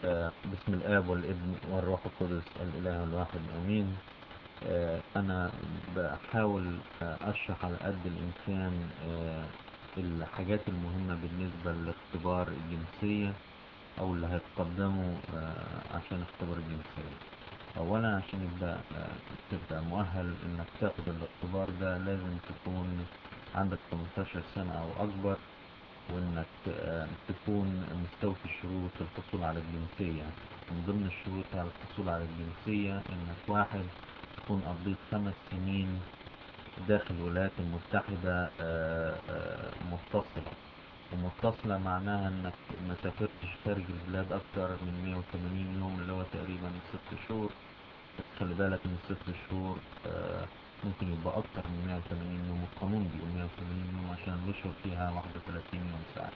آه، بسم الآب والابن والروح القدس الإله الواحد أمين آه، أنا بحاول آه، أشرح على قد الإمكان آه، الحاجات المهمة بالنسبة للاختبار الجنسية أو اللي هيتقدموا آه، عشان اختبار الجنسية أولا عشان يبقى آه، تبقى مؤهل إنك تاخد الاختبار ده لازم تكون عندك 18 سنة أو أكبر وإنك آه، تكون مستوفي شروط الحصول على الجنسية من ضمن الشروط على الحصول على الجنسية إنك واحد تكون قضيت خمس سنين داخل الولايات المتحدة آه، آه، متصلة ومتصلة معناها انك ما سافرتش خارج البلاد اكتر من 180 يوم اللي هو تقريبا ست شهور بس خلي بالك ان الست شهور آه، ممكن يبقى اكتر من 180 يوم القانون بيقول 180 يوم عشان الاشهر فيها 31 يوم ساعة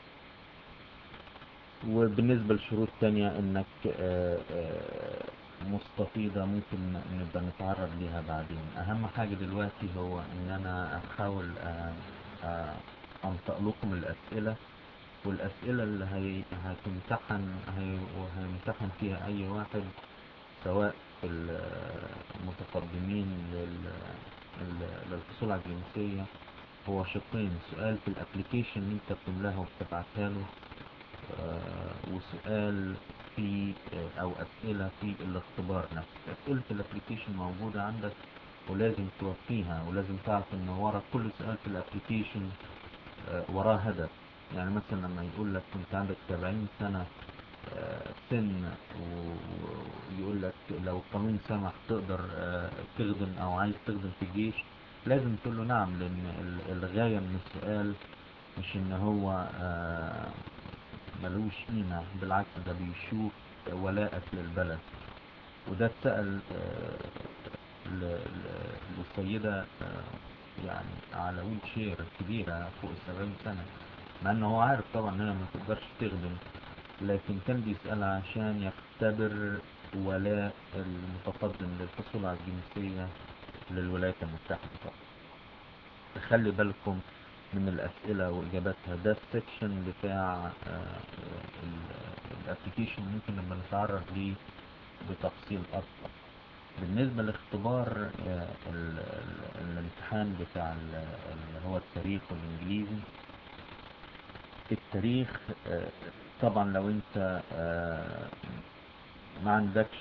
وبالنسبة لشروط تانية انك آه، آه، مستفيضة ممكن نبقى نتعرض ليها بعدين اهم حاجة دلوقتي هو ان انا احاول آه، آه، انطق لكم الاسئلة والاسئلة اللي هي هتمتحن هي وهيمتحن فيها اي واحد سواء المتقدمين لل- لل- للحصول على الجنسية هو شقين سؤال في الابليكيشن اللي انت بتملاها وبتبعتها له آه، وسؤال في آه، او اسئلة في الاختبار نفسه اسئلة الابليكيشن موجودة عندك ولازم توفيها ولازم تعرف ان ورا كل سؤال في الابليكيشن آه، وراه هدف يعني مثلا لما يقول لك انت عندك 70 سنة آه، سن ويقول لك لو القانون سمح تقدر آه، تخدم او عايز تخدم في الجيش لازم تقول له نعم لان ال- الغاية من السؤال مش ان هو آه، ملوش قيمة بالعكس ده بيشوف ولاءك للبلد وده اتسأل آه، ل- ل- للسيدة آه، يعني على ويل شير كبيرة فوق السبعين سنة مع انه هو عارف طبعا انها ما تقدرش تخدم لكن كان بيسألها عشان يختبر ولاء المتقدم للحصول على الجنسية للولايات المتحدة طبعا خلي بالكم من الأسئلة وإجاباتها ده السكشن بتاع الابلكيشن ممكن لما نتعرض ليه بتفصيل أكتر بالنسبة لاختبار آه، ال- ال- الامتحان بتاع ال- اللي هو التاريخ والإنجليزي التاريخ آه، طبعا لو انت آه، ما عندكش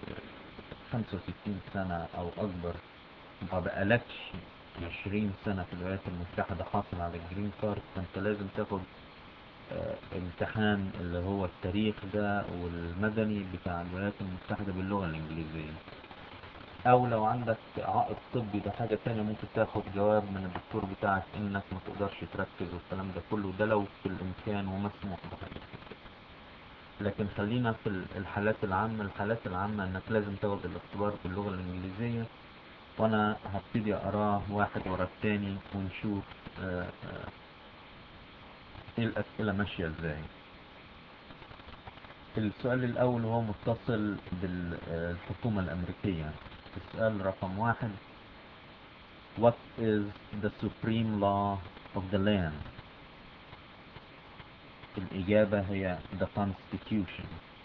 65 سنة او اكبر ما بقالكش 20 سنة في الولايات المتحدة حاصل على الجرين كارد فانت لازم تاخد آه، امتحان اللي هو التاريخ ده والمدني بتاع الولايات المتحدة باللغة الانجليزية او لو عندك عائق طبي ده حاجة تانية ممكن تاخد جواب من الدكتور بتاعك انك ما تقدرش تركز والكلام ده كله ده لو في الامكان ومسموح بحاجة زي كده. لكن خلينا في ال- الحالات العامة الحالات العامة انك لازم تاخد الاختبار باللغة الانجليزية وانا هبتدي اقراه واحد ورا التاني ونشوف آه، آه، ايه الاسئلة ماشية ازاي السؤال الاول هو متصل بالحكومة الامريكية السؤال رقم واحد What is the supreme law of the land الإجابة هي the constitution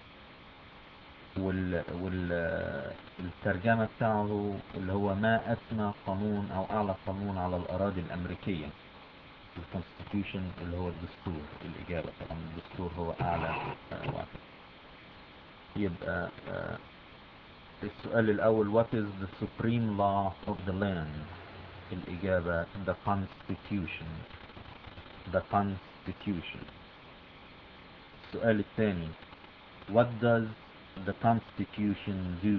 وال وال الترجمة بتاعه اللي هو ما أسمى قانون أو أعلى قانون على الأراضي الأمريكية الكونستيتيوشن اللي هو الدستور الإجابة طبعا الدستور هو أعلى آه، واحد يبقى آه، السؤال الأول What is the supreme law of the land الإجابة the constitution the constitution السؤال الثاني What does the constitution do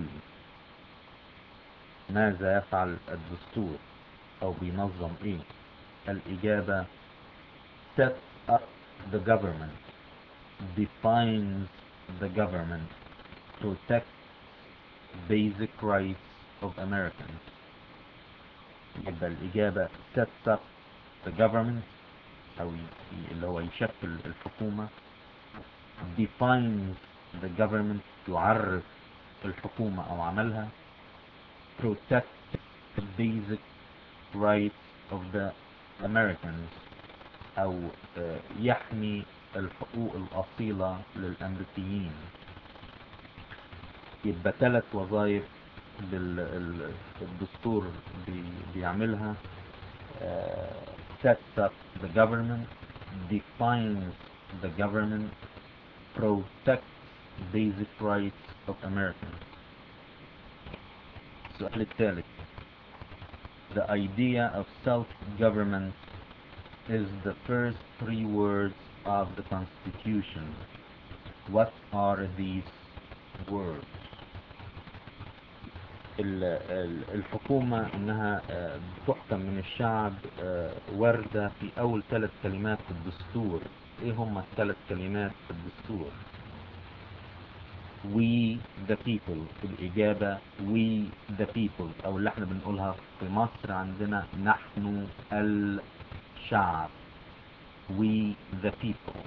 ماذا يفعل الدستور أو بينظم إيه الإجابة sets up the government defines the government protects basic rights of Americans يبقى الإجابة sets up the government أو ي- اللي هو يشكل الحكومة defines the government يعرف الحكومة أو عملها protects the basic rights of the Americans أو آه، يحمي الحقوق الأصيلة للأمريكيين يبقى ثلاث وظائف الدستور بيعملها uh, sets up the government defines the government protects basic rights of Americans السؤال الثالث The idea of self-government is the first three words of the Constitution. What are these words? الحكومة انها تحكم من الشعب وردة في اول ثلاث كلمات في الدستور ايه هم الثلاث كلمات في الدستور we the people الإجابة we the people أو اللي احنا بنقولها في مصر عندنا نحن الشعب we the people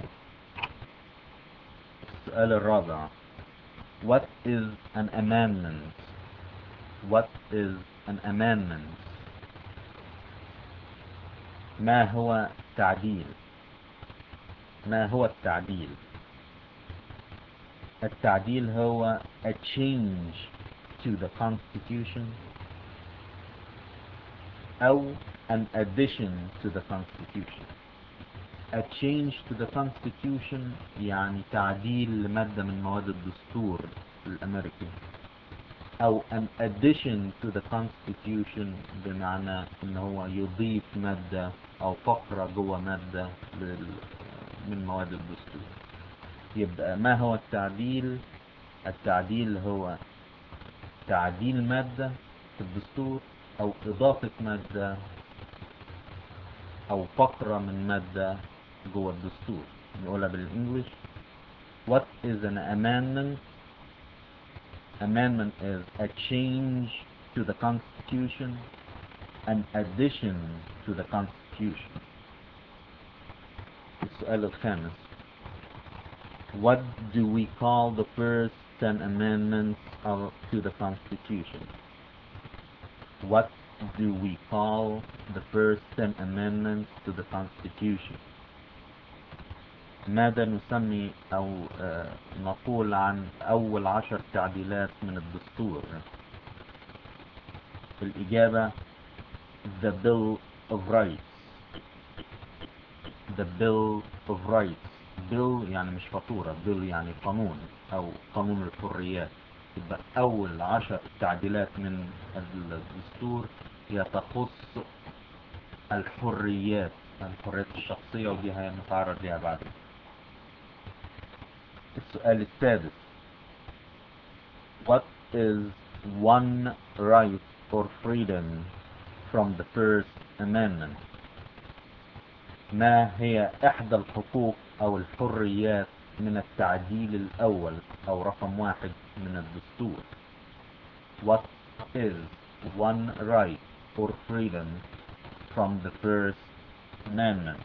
السؤال الرابع what is an amendment what is an amendment ما هو تعديل ما هو التعديل التعديل هو a change to the constitution أو an addition to the constitution a change to the constitution يعني تعديل لمادة من مواد الدستور الأمريكي أو an addition to the constitution بمعنى إن هو يضيف مادة أو فقرة جوه مادة من مواد الدستور يبقى ما هو التعديل التعديل هو تعديل مادة في الدستور او اضافة مادة او فقرة من مادة جوه الدستور نقولها بالانجلش what is an amendment amendment is a change to the constitution an addition to the constitution السؤال الخامس what do we call the first 10 amendments of, to the Constitution? What do we call the first 10 amendments to the Constitution? ماذا نسمي أو نقول عن أول عشر تعديلات من الدستور الإجابة The Bill of Rights The Bill of Rights bill يعني مش فاتورة bill يعني قانون او قانون الحريات يبقى اول عشر تعديلات من الدستور هي تخص الحريات الحريات الشخصية ودي هنتعرض ليها بعد السؤال السادس What is one right or freedom from the First Amendment? ما هي إحدى الحقوق أو الحريات من التعديل الأول أو رقم واحد من الدستور What is one right or freedom from the First Amendment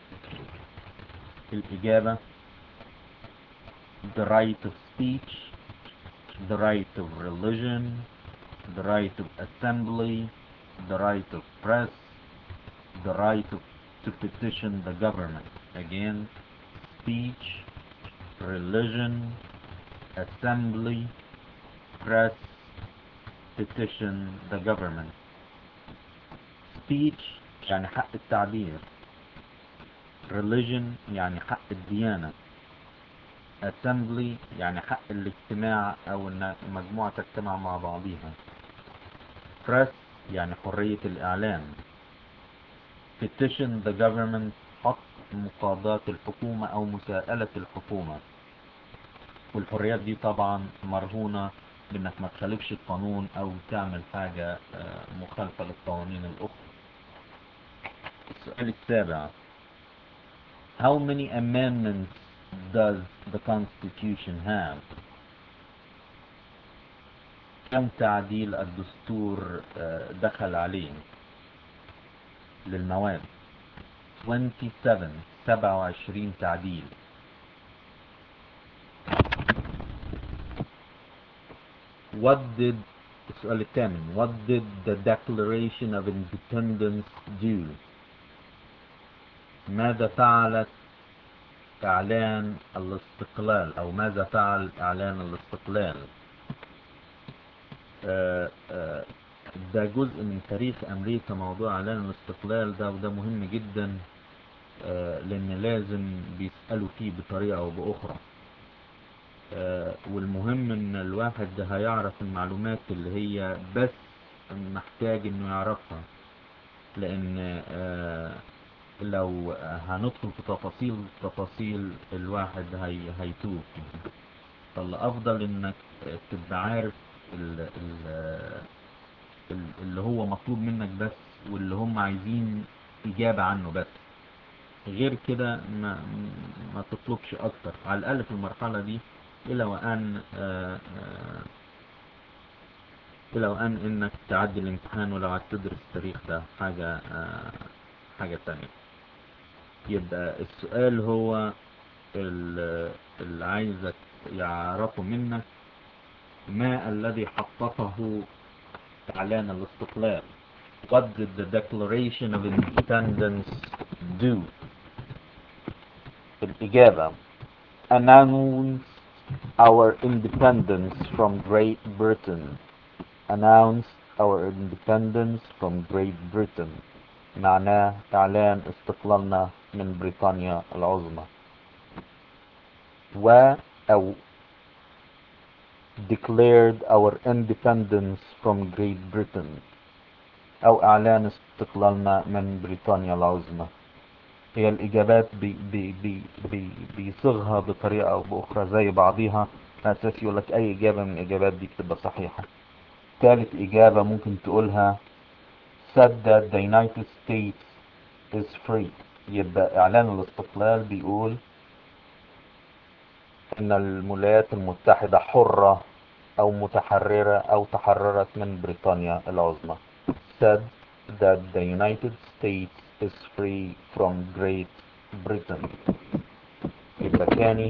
الإجابة the right of speech the right of religion the right of assembly the right of press the right of, to petition the government again speech, religion, assembly, press, petition the government. Speech يعني حق التعبير. Religion يعني حق الديانة. Assembly يعني حق الاجتماع أو إن مجموعة تجتمع مع بعضيها. Press يعني حرية الإعلام. Petition the government حق مقاضاة الحكومة أو مساءلة الحكومة والحريات دي طبعا مرهونة بأنك ما تخالفش القانون أو تعمل حاجة مخالفة للقوانين الأخرى السؤال السابع How many amendments does the Constitution have? كم تعديل الدستور دخل عليه للمواد 27 27 تعديل What did السؤال الثامن What did the Declaration of Independence do? ماذا فعلت إعلان الاستقلال أو ماذا فعل إعلان الاستقلال آه، آه، ده جزء من تاريخ أمريكا موضوع إعلان الاستقلال ده وده مهم جدا آه، لأن لازم بيسألوا فيه بطريقة أو بأخرى آه، والمهم إن الواحد ده هيعرف المعلومات اللي هي بس محتاج إنه يعرفها لأن آه، لو هندخل في تفاصيل تفاصيل الواحد هي هيتوه فالأفضل إنك تبقى عارف ال ال ال- اللي هو مطلوب منك بس واللي هم عايزين إجابة عنه بس غير كده ما ما تطلبش أكتر على الأقل في المرحلة دي إلى وأن آه، آه، إلى وأن إنك تعدي الامتحان ولو هتدرس التاريخ ده حاجة آه، حاجة تانية يبقى السؤال هو ال- اللي عايزك يعرفه منك ما الذي حققه إعلان الاستقلال What did the Declaration of Independence do الإجابة Announce our independence from Great Britain Announce our independence from Great Britain معناه إعلان استقلالنا من بريطانيا العظمى و أو declared our independence from Great Britain أو إعلان استقلالنا من بريطانيا العظمى هي الإجابات بي بي بي بي بيصيغها بطريقة أو بأخرى زي بعضيها على أساس يقول لك أي إجابة من الإجابات دي بتبقى صحيحة ثالث إجابة ممكن تقولها said that the United States is free يبقى إعلان الاستقلال بيقول إن الولايات المتحدة حرة أو متحررة أو تحررت من بريطانيا العظمى said that the United States is free from Great Britain يبقى تاني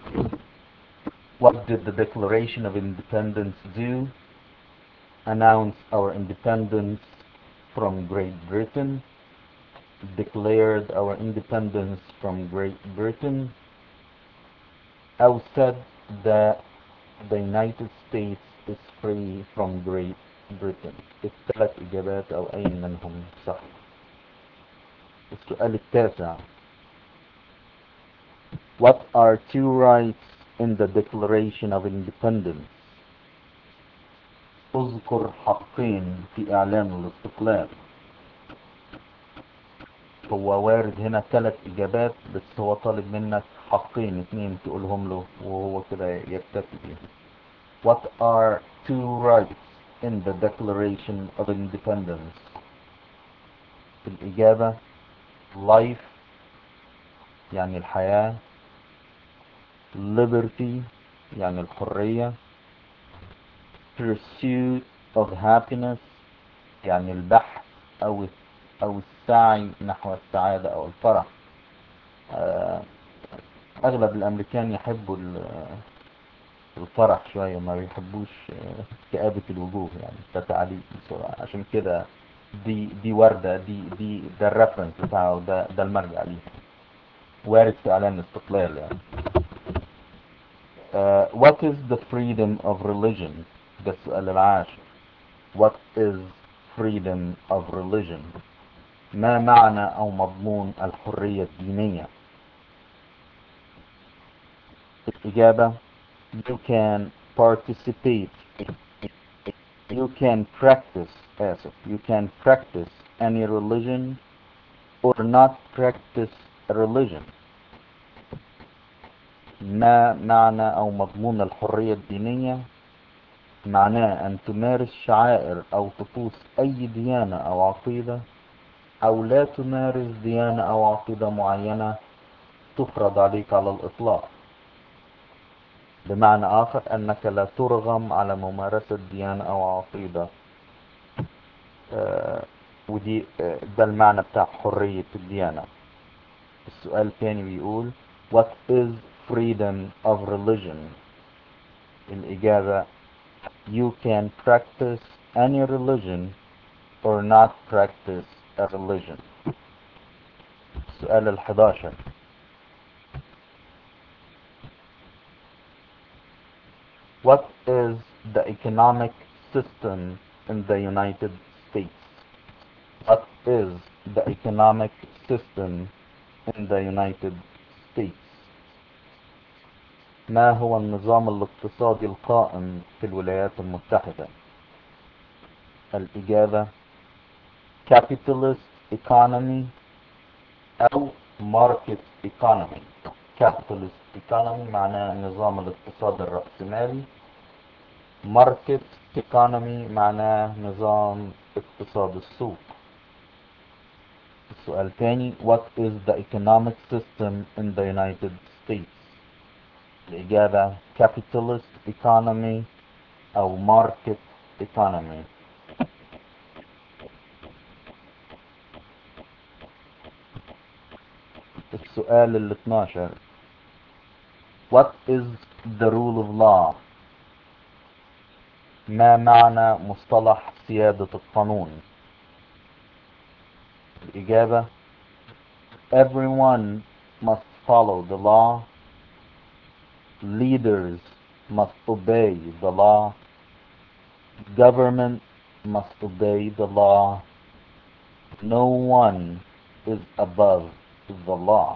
What did the Declaration of Independence do? Announce our independence from Great Britain declared our independence from Great Britain أو said that the United States is free from Great Britain الثلاث إجابات أو أي منهم صح السؤال التاسع What are two rights in the Declaration of Independence اذكر حقين في إعلان الاستقلال هو وارد هنا ثلاث إجابات بس هو طالب منك حقين اتنين تقولهم له وهو كده يكتفي بيهم What are two rights in the Declaration of Independence الإجابة life يعني الحياة liberty يعني الحرية pursuit of happiness يعني البحث أو أو السعي نحو السعادة أو الفرح آه، أغلب الأمريكان يحبوا ال- الفرح شوية ما بيحبوش آه، كآبة الوجوه يعني كتعليق بسرعة عشان كده دي دي وردة دي دي ده الريفرنس بتاعه ده ده المرجع ليه وارد في إعلان الاستقلال يعني Uh, what is the freedom of religion ده السؤال العاشر what is freedom of religion ما معنى أو مضمون الحرية الدينية الإجابة you can participate you can practice آسف you can practice any religion or not practice a religion ما معنى أو مضمون الحرية الدينية معناه أن تمارس شعائر أو طقوس أي ديانة أو عقيدة أو لا تمارس ديانة أو عقيدة معينة تفرض عليك على الإطلاق بمعنى آخر أنك لا ترغم على ممارسة ديانة أو عقيدة آه، ودي آه، ده المعنى بتاع حرية الديانة السؤال الثاني بيقول What is freedom of religion الإجابة You can practice any religion or not practice a religion السؤال الحداشر What is the economic system in the United States? What is the economic system in the United States? ما هو النظام الاقتصادي القائم في الولايات المتحدة؟ الإجابة capitalist economy أو market economy capitalist economy معناه نظام الاقتصاد الرأسمالي market economy معناه نظام اقتصاد السوق السؤال تاني what is the economic system in the United States الإجابة capitalist economy أو market economy السؤال ال 12 What is the rule of law ما معنى مصطلح سيادة القانون الإجابة Everyone must follow the law Leaders must obey the law Government must obey the law No one is above the law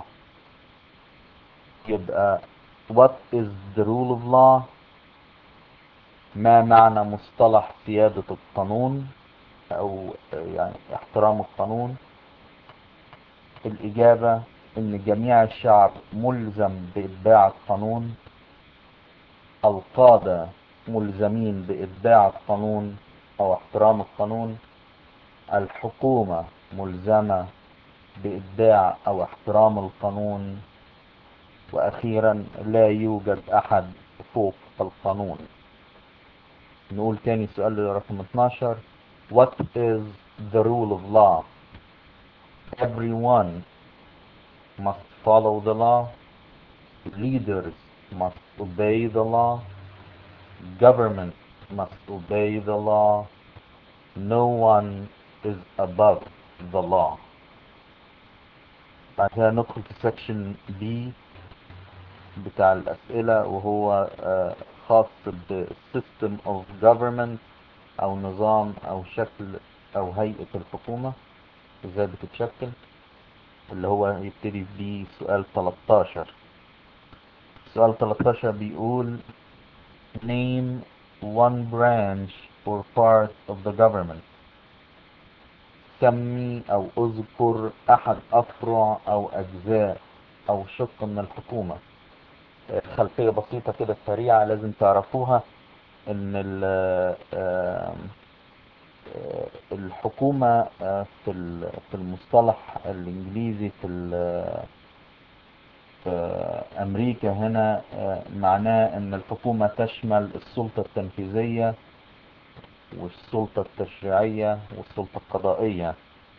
يبقى what is the rule of law ما معنى مصطلح سيادة القانون او يعني احترام القانون الاجابة ان جميع الشعب ملزم باتباع القانون القادة ملزمين باتباع القانون او احترام القانون الحكومة ملزمة بإتباع أو احترام القانون وأخيرا لا يوجد أحد فوق القانون نقول تاني سؤال رقم 12 What is the rule of law? Everyone must follow the law. Leaders must obey the law. Government must obey the law. No one is above the law. بعد كده ندخل في سكشن بي بتاع الأسئلة وهو آه، خاص بالسيستم اوف government أو نظام أو شكل أو هيئة الحكومة ازاي بتتشكل اللي هو يبتدي بيه سؤال 13 سؤال 13 بيقول name one branch or part of the government سمي او اذكر احد افرع او اجزاء او شق من الحكومة آه، خلفية بسيطة كده سريعة لازم تعرفوها ان ال- آم، آه، الحكومة آه، في ال- في المصطلح الانجليزي في ال- في امريكا هنا آه، معناه ان الحكومة تشمل السلطة التنفيذية والسلطة التشريعية والسلطة القضائية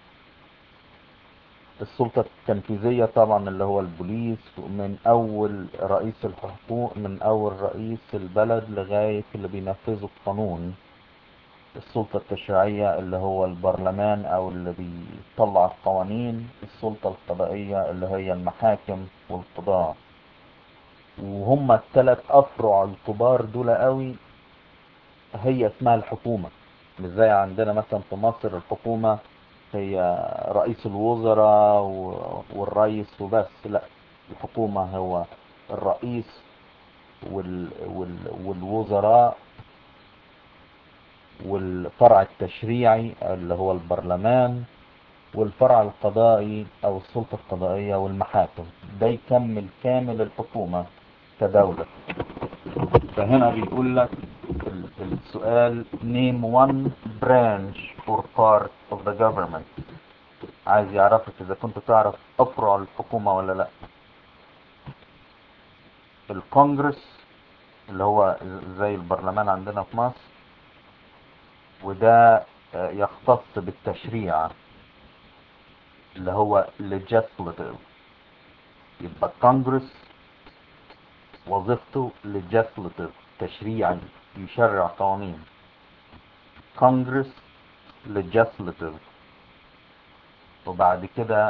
السلطة التنفيذية طبعا اللي هو البوليس من أول رئيس الحكومة من أول رئيس البلد لغاية اللي بينفذوا القانون السلطة التشريعية اللي هو البرلمان أو اللي بيطلع القوانين السلطة القضائية اللي هي المحاكم والقضاء وهم الثلاث أفرع الكبار دول قوي هي اسمها الحكومة مش زي عندنا مثلا في مصر الحكومة هي رئيس الوزراء و- والرئيس وبس لا الحكومة هو الرئيس وال وال والوزراء والفرع التشريعي اللي هو البرلمان والفرع القضائي او السلطة القضائية والمحاكم ده يكمل كامل الحكومة كدولة فهنا بيقول لك ال- السؤال name one branch or part of the government عايز يعرفك اذا كنت تعرف افرع الحكومة ولا لا الكونجرس اللي هو زي البرلمان عندنا في مصر وده آه، يختص بالتشريع اللي هو legislative يبقى الكونجرس وظيفته legislative تشريعي يشرع قوانين كونجرس legislative وبعد كده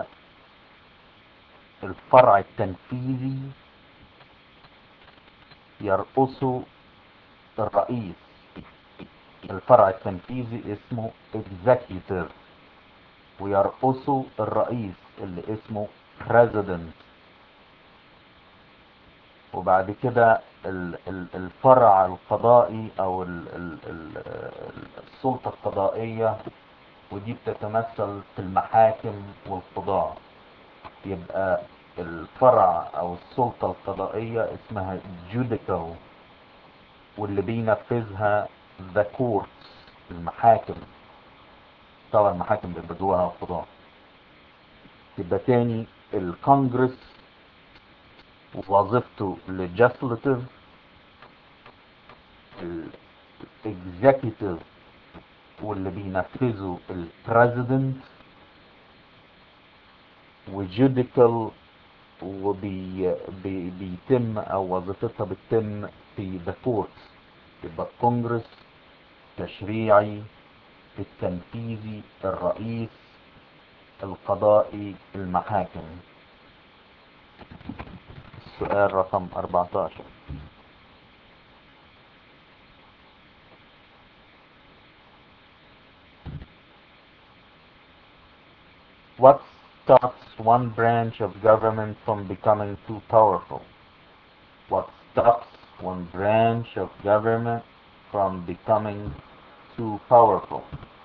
الفرع التنفيذي يرقصه الرئيس الفرع التنفيذي اسمه executive ويرقصه الرئيس اللي اسمه president وبعد كده ال- ال- الفرع القضائي او ال- ال- ال- السلطة القضائية ودي بتتمثل في المحاكم والقضاة يبقى الفرع او السلطة القضائية اسمها judicial واللي بينفذها the courts المحاكم طبعا المحاكم بيبقى جواها القضاة يبقى تاني الكونجرس وظيفته legislative الاكزيكتيف واللي بينفذه البريزيدنت وجوديكال وبي بي بيتم او وظيفتها بتتم في ذا كورتس يبقى الكونجرس تشريعي التنفيذي الرئيس القضائي المحاكم السؤال رقم 14 What stops one branch of government from becoming too powerful? What stops one branch of government from becoming too powerful?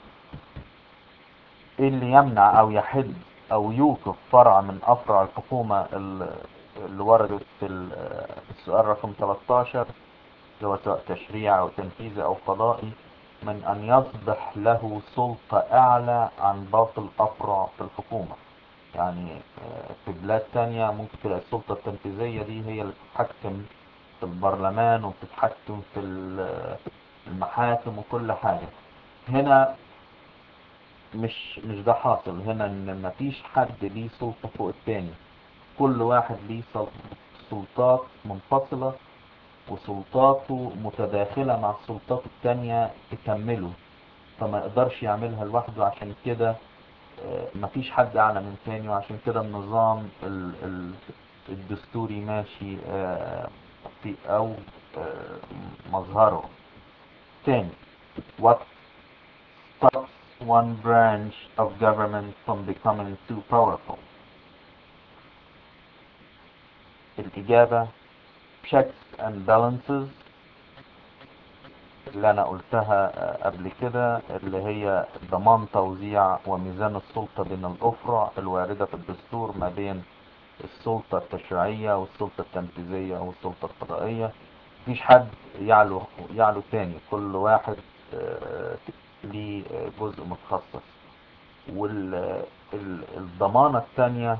ايه اللي يمنع او يحد او يوقف فرع من افرع الحكومة ال- اللي وردت في ال- السؤال رقم 13 اللي هو سواء تشريع او تنفيذي او قضائي من ان يصبح له سلطة اعلى عن باقي الافرع في الحكومة يعني آه، في بلاد تانية ممكن تلاقي السلطة التنفيذية دي هي اللي بتتحكم في البرلمان وبتتحكم في ال- المحاكم وكل حاجة هنا مش مش ده حاصل هنا ان مفيش حد ليه سلطة فوق التاني كل واحد ليه سل- سلطات منفصلة وسلطاته متداخلة مع السلطات التانية تكمله فما يقدرش يعملها لوحده عشان كده آه، مفيش حد أعلى من تاني وعشان كده النظام ال- ال- الدستوري ماشي آه، في أو آه، مظهره تاني what stops one branch of government from becoming too powerful الإجابة checks and balances اللي أنا قلتها آه، قبل كده اللي هي ضمان توزيع وميزان السلطة بين الأفرع الواردة في الدستور ما بين السلطة التشريعية والسلطة التنفيذية والسلطة القضائية مفيش حد يعلو يعلو تاني كل واحد آه، ليه آه، جزء متخصص والضمانة الثانية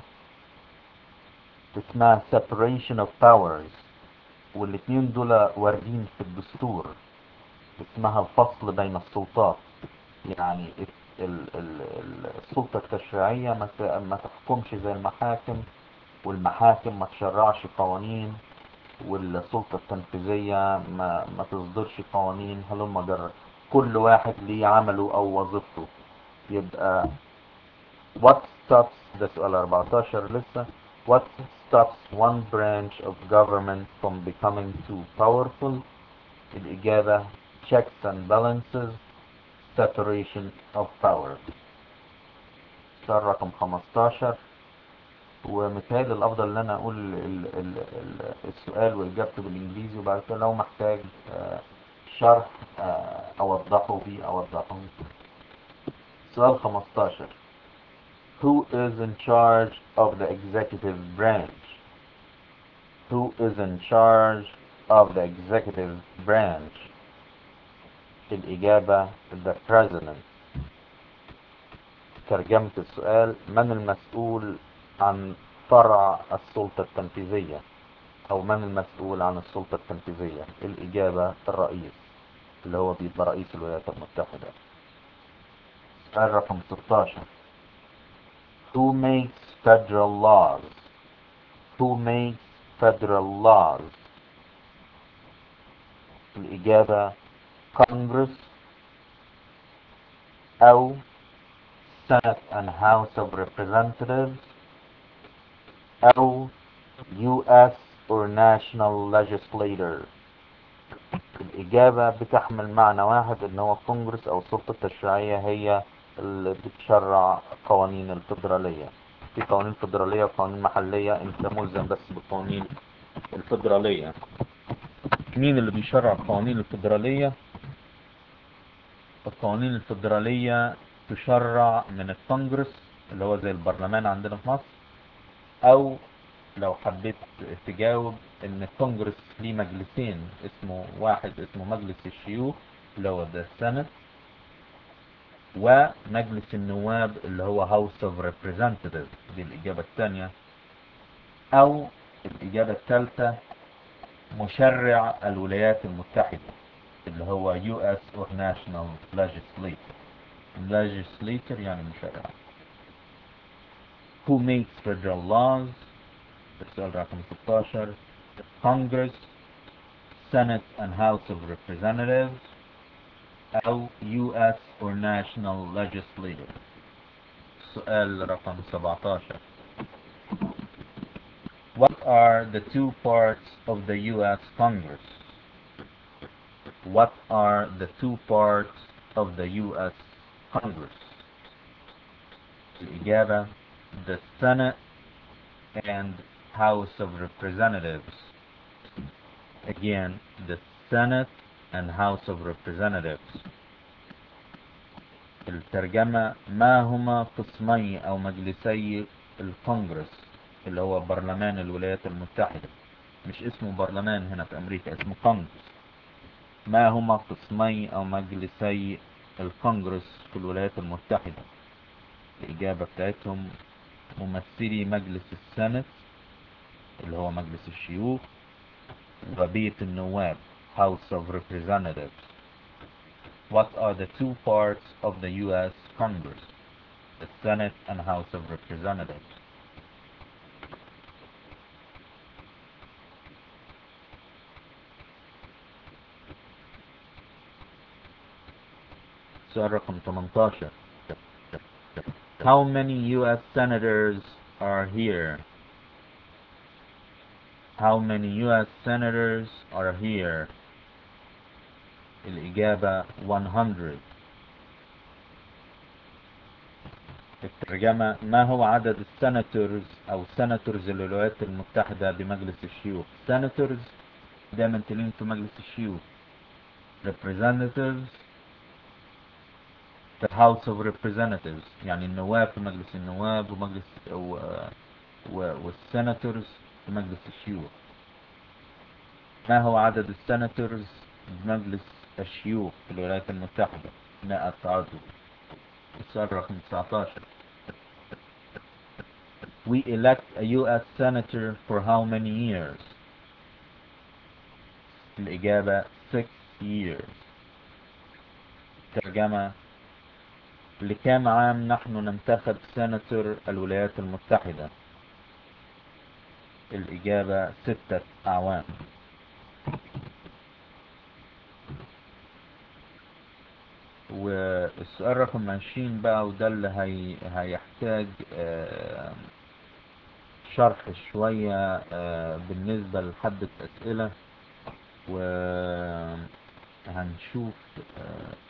اسمها separation of powers والاتنين دول واردين في الدستور اسمها الفصل بين السلطات يعني ال- ال- ال- السلطة التشريعية ما ت- ما تحكمش زي المحاكم والمحاكم ما تشرعش قوانين والسلطة التنفيذية ما, ما تصدرش قوانين هلما جرى كل واحد ليه عمله أو وظيفته يبقى what stops ده سؤال 14 لسه what stops one branch of government from becoming too powerful الإجابة checks and balances separation of powers سؤال رقم 15 ومثال الافضل ان انا اقول ال ال ال السؤال واجابته بالانجليزي وبعد كده لو محتاج آه، شرح آه، اوضحه بيه اوضحه سؤال 15 Who is in charge of the executive branch? Who is in charge of the executive branch? الإجابة the president ترجمة السؤال من المسؤول عن فرع السلطة التنفيذية أو من المسؤول عن السلطة التنفيذية الإجابة الرئيس اللي هو بيبقى رئيس الولايات المتحدة سؤال رقم 16 Who makes federal laws? Who makes federal laws? الإجابة Congress أو Senate and House of Representatives أو U.S. or national legislator الإجابة بتحمل معنى واحد إن هو كونجرس أو السلطة التشريعية هي اللي بتشرع قوانين الفيدرالية في قوانين فيدرالية وقوانين محلية انت ملزم بس بالقوانين الفيدرالية مين اللي بيشرع القوانين الفيدرالية القوانين الفيدرالية تشرع من الكونجرس اللي هو زي البرلمان عندنا في مصر او لو حبيت تجاوب ان الكونجرس ليه مجلسين اسمه واحد اسمه مجلس الشيوخ اللي هو ده السنت ومجلس النواب اللي هو هاوس اوف ريبريزنتيف دي الاجابة الثانية او الاجابة الثالثة مشرع الولايات المتحدة اللي هو US or National Legislature legislature يعني مشرع who makes federal laws السؤال رقم 16 Congress Senate and House of Representatives أو US or National Legislature سؤال رقم 17 What are the two parts of the US Congress? What are the two parts of the US Congress? الإجابة the Senate and House of Representatives. Again, the Senate and House of Representatives. الترجمة ما هما قسمي أو مجلسي الكونغرس اللي هو برلمان الولايات المتحدة مش اسمه برلمان هنا في أمريكا اسمه كونغرس ما هما قسمي أو مجلسي الكونغرس في الولايات المتحدة الإجابة بتاعتهم ممثلي مجلس السنت اللي هو مجلس الشيوخ وبيت النواب House of Representatives What are the two parts of the U.S. Congress? The Senate and House of Representatives. سؤال رقم 18 How many U.S. senators are here? How many U.S. senators are here? الإجابة 100 الترجمة ما هو عدد السناتورز أو سناتورز الولايات المتحدة بمجلس الشيوخ سناتورز دايما تلين في مجلس الشيوخ representatives the House of Representatives يعني النواب في مجلس النواب ومجلس و... و... والسناتورز في مجلس الشيوخ ما هو عدد السناتورز بمجلس الشيوخ في الولايات المتحدة 100 عضو السؤال رقم 19 We elect a U.S. senator for how many years? الإجابة 6 years ترجمة لكام عام نحن ننتخب سناتور الولايات المتحدة الإجابة ستة أعوام والسؤال رقم 20 بقى وده اللي هي... هيحتاج آه، شرح شوية آه، بالنسبة لحبة أسئلة وهنشوف آه،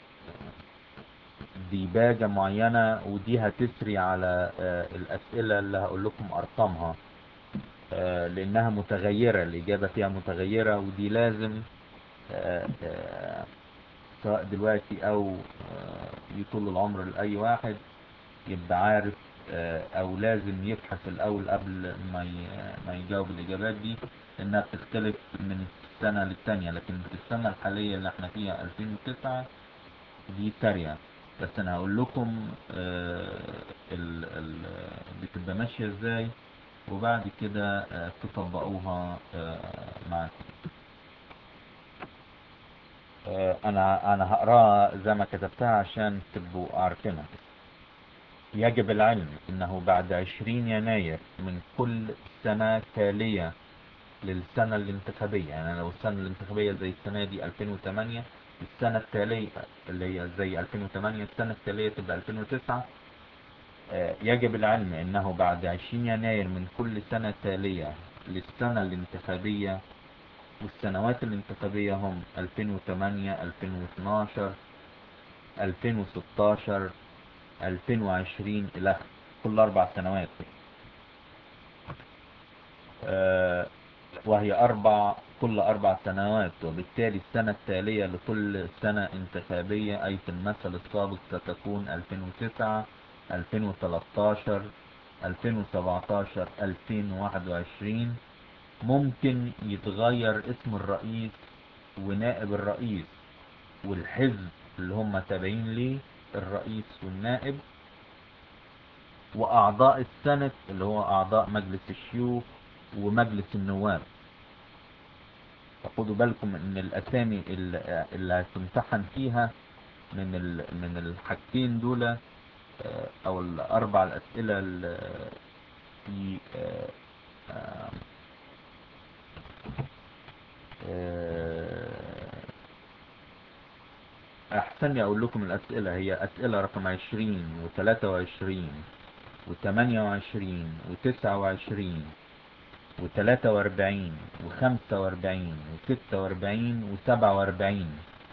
ديباجة معينة ودي هتسري على آه، الأسئلة اللي هقول لكم أرقامها آه، لأنها متغيرة الإجابة فيها متغيرة ودي لازم آه، آه، سواء دلوقتي أو آه، يطول العمر لأي واحد يبقى عارف آه، أو لازم يبحث الأول قبل ما ي- ما يجاوب الإجابات دي لأنها بتختلف من سنة للتانية لكن في السنة الحالية اللي احنا فيها 2009 دي سارية بس انا هقول لكم آه، ال ال بتبقى ماشية ازاي وبعد كده آه، تطبقوها آه، معاكم آه، انا انا هقراها زي ما كتبتها عشان تبقوا عارفينها يجب العلم انه بعد 20 يناير من كل سنة تالية للسنة الانتخابية يعني لو السنة الانتخابية زي السنة دي 2008 السنة التالية اللي هي زي 2008 السنة التالية تبقى 2009 آه، يجب العلم انه بعد 20 يناير من كل سنة تالية للسنة الانتخابية والسنوات الانتخابية هم 2008 2012 2016 2020 إلى كل أربع سنوات آه، وهي أربع كل أربع سنوات وبالتالي السنة التالية لكل سنة انتخابية أي في المثل السابق ستكون 2009 2013 2017 2021 ممكن يتغير اسم الرئيس ونائب الرئيس والحزب اللي هم تابعين ليه الرئيس والنائب وأعضاء السنة اللي هو أعضاء مجلس الشيوخ ومجلس النواب فخدوا بالكم ان الاسامي اللي اللي هتمتحن فيها من ال- من الحاجتين دول آه، او الاربع الاسئله اللي في آه، آه، آه، احسن لي اقول لكم الاسئله هي اسئله رقم 20 و23 و28 و29 و43 و45 و46 و47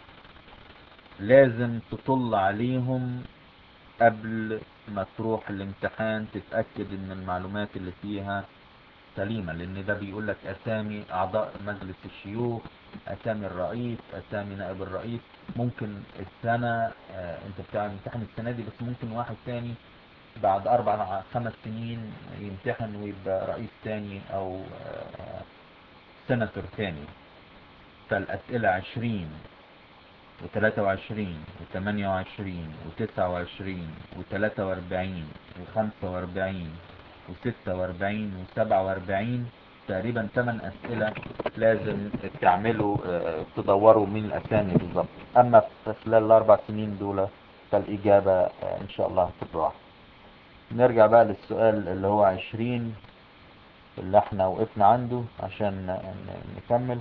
لازم تطل عليهم قبل ما تروح الامتحان تتأكد ان المعلومات اللي فيها سليمة لان ده بيقول لك اسامي اعضاء مجلس الشيوخ اسامي الرئيس اسامي نائب الرئيس ممكن السنة آه، انت بتعمل امتحان السنة دي بس ممكن واحد تاني بعد اربع خمس سنين يمتحن ويبقى رئيس تاني او آه، سنتور تاني فالاسئلة عشرين وتلاتة وعشرين وتمانية وعشرين وتسعة وعشرين وتلاتة واربعين وخمسة واربعين وستة واربعين وسبعة واربعين تقريبا تمن اسئلة لازم تعملوا آه، تدوروا مين الاسامي بالظبط اما في خلال الاربع سنين دول فالاجابة آه، ان شاء الله هتبقى نرجع بقى للسؤال اللي هو عشرين اللي احنا وقفنا عنده عشان ن- نكمل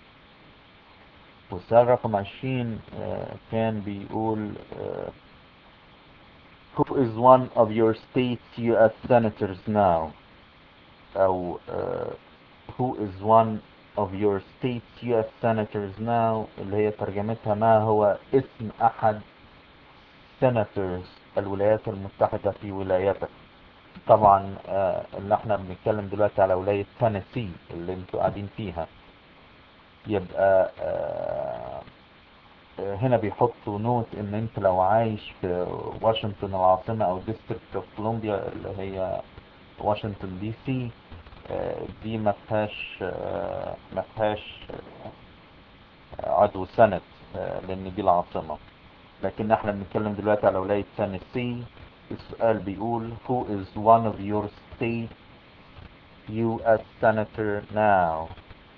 والسؤال رقم عشرين آه، كان بيقول آه، Who is one of your state's U.S. senators now? أو آه، Who is one of your state's U.S. senators now اللي هي ترجمتها ما هو اسم أحد senators الولايات المتحدة في ولايتك طبعا آه، اللي احنا بنتكلم دلوقتي على ولاية تينيسي اللي انتوا قاعدين فيها يبقى آه، آه، هنا بيحطوا نوت ان انت لو عايش في واشنطن العاصمة او ديستريكت اوف كولومبيا اللي هي واشنطن دي سي آه، دي ما فيهاش آه، ما فيهاش آه، عضو سنت آه، لان دي العاصمة لكن احنا بنتكلم دلوقتي على ولاية تينيسي السؤال بيقول who is one of your state U.S. senator now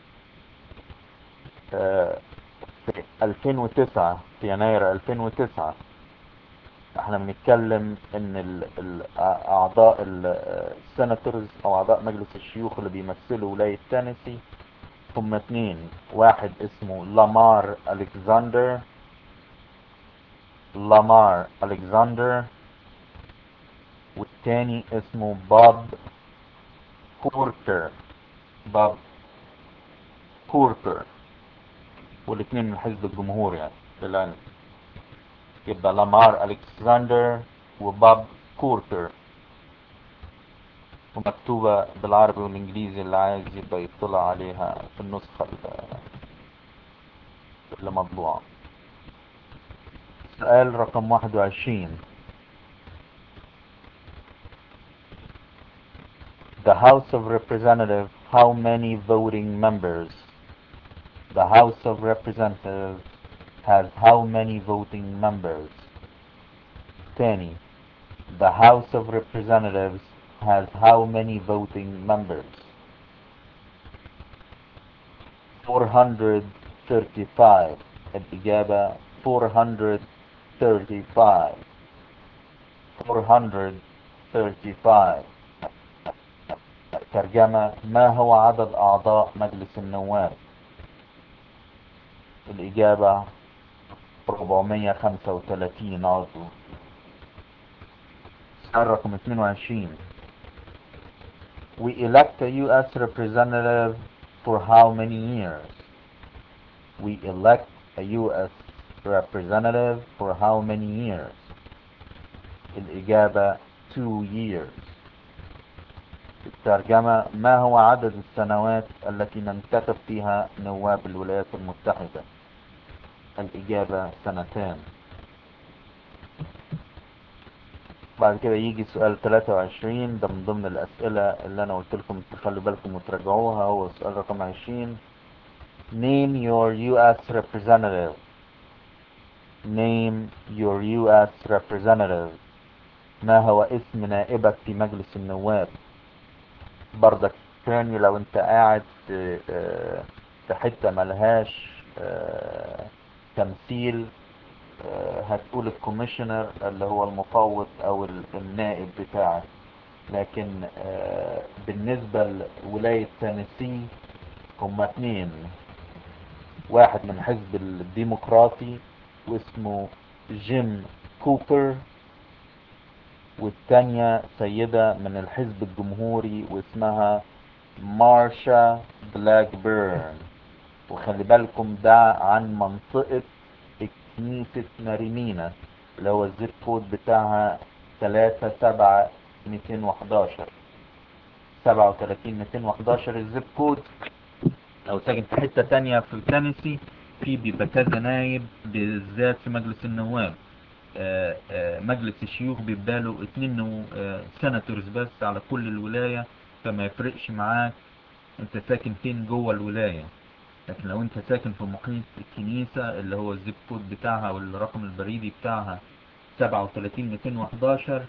آه، في 2009 في يناير 2009 احنا بنتكلم ان ال- ال- اعضاء السناتورز او اعضاء مجلس الشيوخ اللي بيمثلوا ولاية تينيسي هم اتنين واحد اسمه لامار الكسندر لامار الكسندر والتاني اسمه بوب كورتر بوب كورتر والاثنين من حزب الجمهور يعني بالعلم يبقى لامار الكسندر وبوب كورتر ومكتوبة بالعربي والانجليزي اللي عايز يبقى يطلع عليها في النسخة ال- اللي مطبوعة سؤال رقم 21 The House of Representatives, how many voting members? The House of Representatives has how many voting members? Tani, the House of Representatives has how many voting members? 435 الإجابة 435 435 ترجمة ما هو عدد أعضاء مجلس النواب الإجابة 435 عضو سؤال رقم 22 We elect a U.S. representative for how many years? we elect a U.S. representative for how many years الإجابة two years الترجمة ما هو عدد السنوات التي ننتخب فيها نواب الولايات المتحدة الإجابة سنتان بعد كده يجي سؤال 23 ده من ضمن الأسئلة اللي أنا قلت لكم تخلوا بالكم وتراجعوها هو السؤال رقم 20 Name your U.S. representative Name your U.S. representative ما هو اسم نائبك في مجلس النواب برضك تاني لو انت قاعد في آه، في حتة ملهاش آه، تمثيل آه، هتقول الكوميشنر اللي هو المفوض او ال- النائب بتاعك لكن آه، بالنسبة لولاية تينيسي هما اتنين واحد من الحزب الديمقراطي واسمه جيم كوبر والتانية سيدة من الحزب الجمهوري واسمها مارشا بلاك بيرن وخلي بالكم ده عن منطقة كنيسة مارينينا اللي هو الزيب كود بتاعها تلاتة سبعة ميتين وحداشر سبعة وتلاتين ميتين وحداشر الزيب كود لو ساكن في حتة تانية في تينيسي في بيبقى كذا نايب بالذات في مجلس النواب آه، آه، مجلس الشيوخ بيبقى له اتنين نو- آه، سناتورز بس على كل الولاية فما يفرقش معاك انت ساكن فين جوه الولاية لكن لو انت ساكن في محيط الكنيسة اللي هو الزيب كود بتاعها والرقم البريدي بتاعها سبعة وتلاتين ميتين وحداشر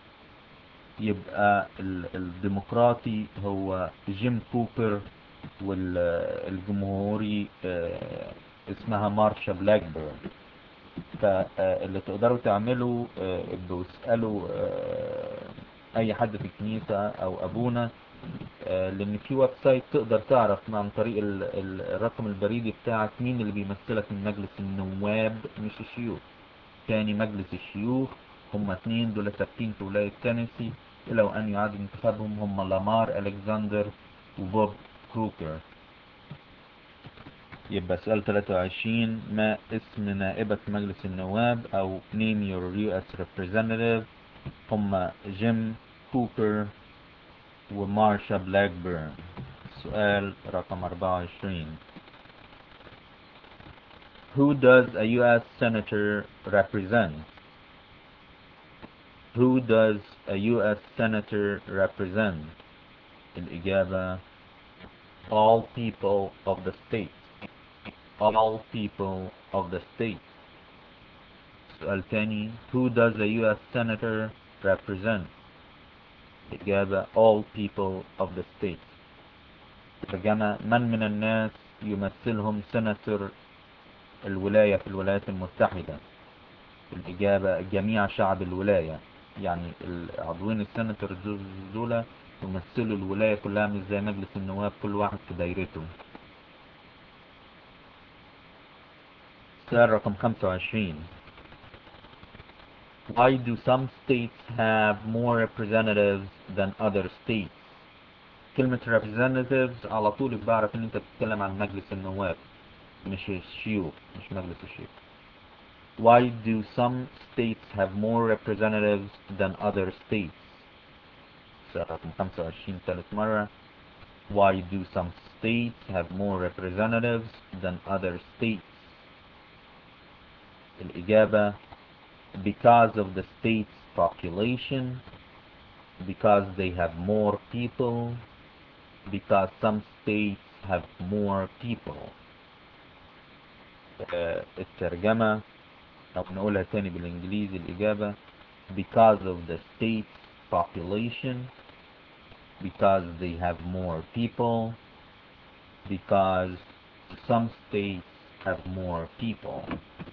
يبقى ال- الديمقراطي هو جيم كوبر والجمهوري اسمها مارشا بلاكبيرن فاللي تقدروا تعملوا آه، ابقوا اسألوا آه، اي حد في الكنيسة او ابونا آه، لان في ويب سايت تقدر تعرف عن طريق ال- ال- الرقم البريدي بتاعك مين اللي بيمثلك من مجلس النواب مش الشيوخ تاني مجلس الشيوخ هم اتنين دول ثابتين في ولاية تينيسي لو ان يعاد انتخابهم هم لامار الكسندر وبوب كروكر يبقى سؤال 23 ما اسم نائبة مجلس النواب او name your US representative هم جيم كوبر ومارشا بلاكبيرن سؤال رقم 24 Who does a U.S. Senator represent? Who does a U.S. Senator represent? الإجابة All people of the state. All people of the state. سؤال تاني Who does a U.S. Senator represent? الإجابة All people of the state. ترجمة من من الناس يمثلهم سناتور الولاية في الولايات المتحدة الإجابة جميع شعب الولاية يعني عضوين السناتور دول يمثلوا الولاية كلها مش زي مجلس النواب كل واحد في دايرته سؤال رقم 25 Why do some states have more representatives than other states? كلمة representatives على طول بعرف ان انت بتتكلم عن مجلس النواب مش الشيوخ مش مجلس الشيوخ Why do some states have more representatives than other states? سؤال رقم 25 ثالث مرة Why do some states have more representatives than other states? الإجابة Because of the state's population Because they have more people Because some states have more people آه، الترجمة أو نقولها تاني بالإنجليزي الإجابة Because of the state's population Because they have more people Because some states have more people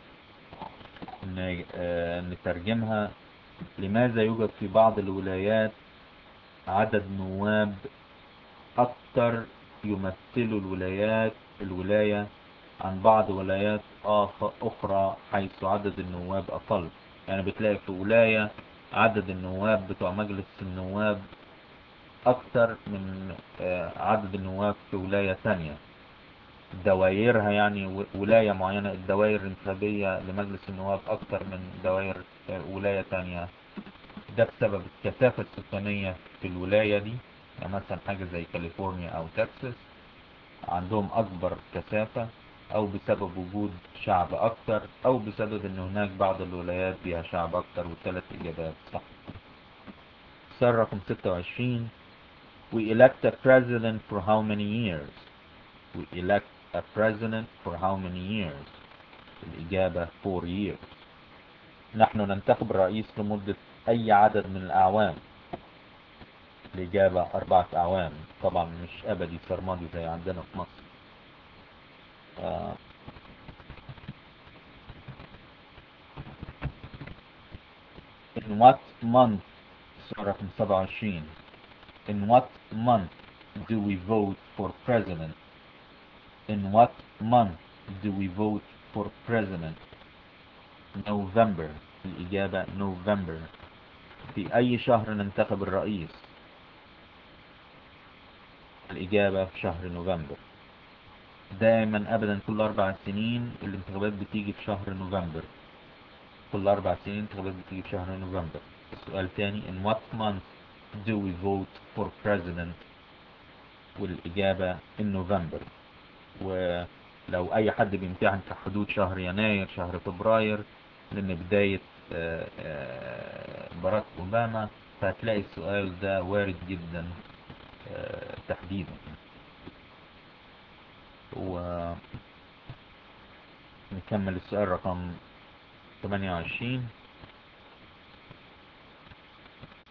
ن- آه، نترجمها لماذا يوجد في بعض الولايات عدد نواب أكثر يمثلوا الولايات الولاية عن بعض ولايات آخ- أخرى حيث عدد النواب أقل يعني بتلاقي في ولاية عدد النواب بتوع مجلس النواب أكثر من آه، عدد النواب في ولاية تانية دوائرها يعني و- ولاية معينة الدوائر الانتخابية لمجلس النواب أكتر من دوائر آه، ولاية تانية ده بسبب الكثافة السكانية في الولاية دي يعني مثلا حاجة زي كاليفورنيا أو تكساس عندهم أكبر كثافة أو بسبب وجود شعب أكتر أو بسبب إن هناك بعض الولايات فيها شعب أكتر والثلاث إجابات صح سؤال رقم 26 We elect a president for how many years? We elect a president for how many years? الإجابة 4 years نحن ننتخب الرئيس لمدة أي عدد من الأعوام الإجابة أربعة أعوام طبعا مش أبدي سرمدي زي عندنا في مصر آه. In what month سؤال رقم 27 In what month do we vote for president? In what month do we vote for president? November الإجابة November في أي شهر ننتخب الرئيس؟ الإجابة في شهر نوفمبر دائما أبدا كل أربع سنين الانتخابات بتيجي في شهر نوفمبر كل أربع سنين الانتخابات بتيجي في شهر نوفمبر السؤال تاني In what month do we vote for president والإجابة in نوفمبر ولو أي حد بيمتحن في حدود شهر يناير شهر فبراير لأن بداية آه، آه، باراك أوباما فهتلاقي السؤال ده وارد جدا آه، تحديدا و نكمل السؤال رقم 28